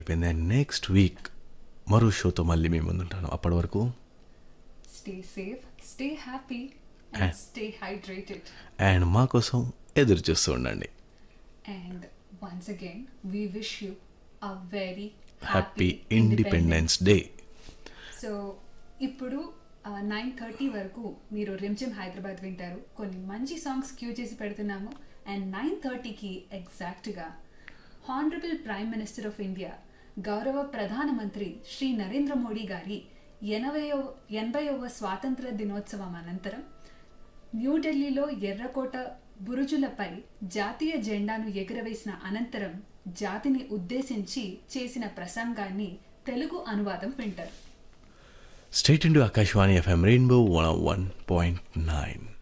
అయిపోయింది and next week మరో షోతో మళ్ళీ మేము ముందుంటాను అప్పటి వరకు Stay safe, stay happy, Ah. and stay hydrated. And మా కోసం ఎదురు చూస్తూ ఉండండి And once again, we wish you a very happy Independence Day so ఇప్పుడు నైన్ థర్టీ వరకు మీరు రిమ్జిమ్ హైదరాబాద్ వింటారు కొన్ని మంచి సాంగ్స్ క్యూ చేసి పెడుతున్నాము అండ్ నైన్ థర్టీకి ఎగ్జాక్ట్గా honourable prime minister of India గౌరవ ప్రధానమంత్రి శ్రీ నరేంద్ర మోడీ గారి ఎనభైవ ఎనభైవ స్వాతంత్ర దినోత్సవం అనంతరం న్యూఢిల్లీలో ఎర్రకోట బురుజులపై జాతీయ జెండాను ఎగురవేసిన అనంతరం జాతిని ఉద్దేశించి చేసిన ప్రసంగాన్ని తెలుగు అనువాదం వింటారు stay tuned to Akashvani FM rainbow one one point nine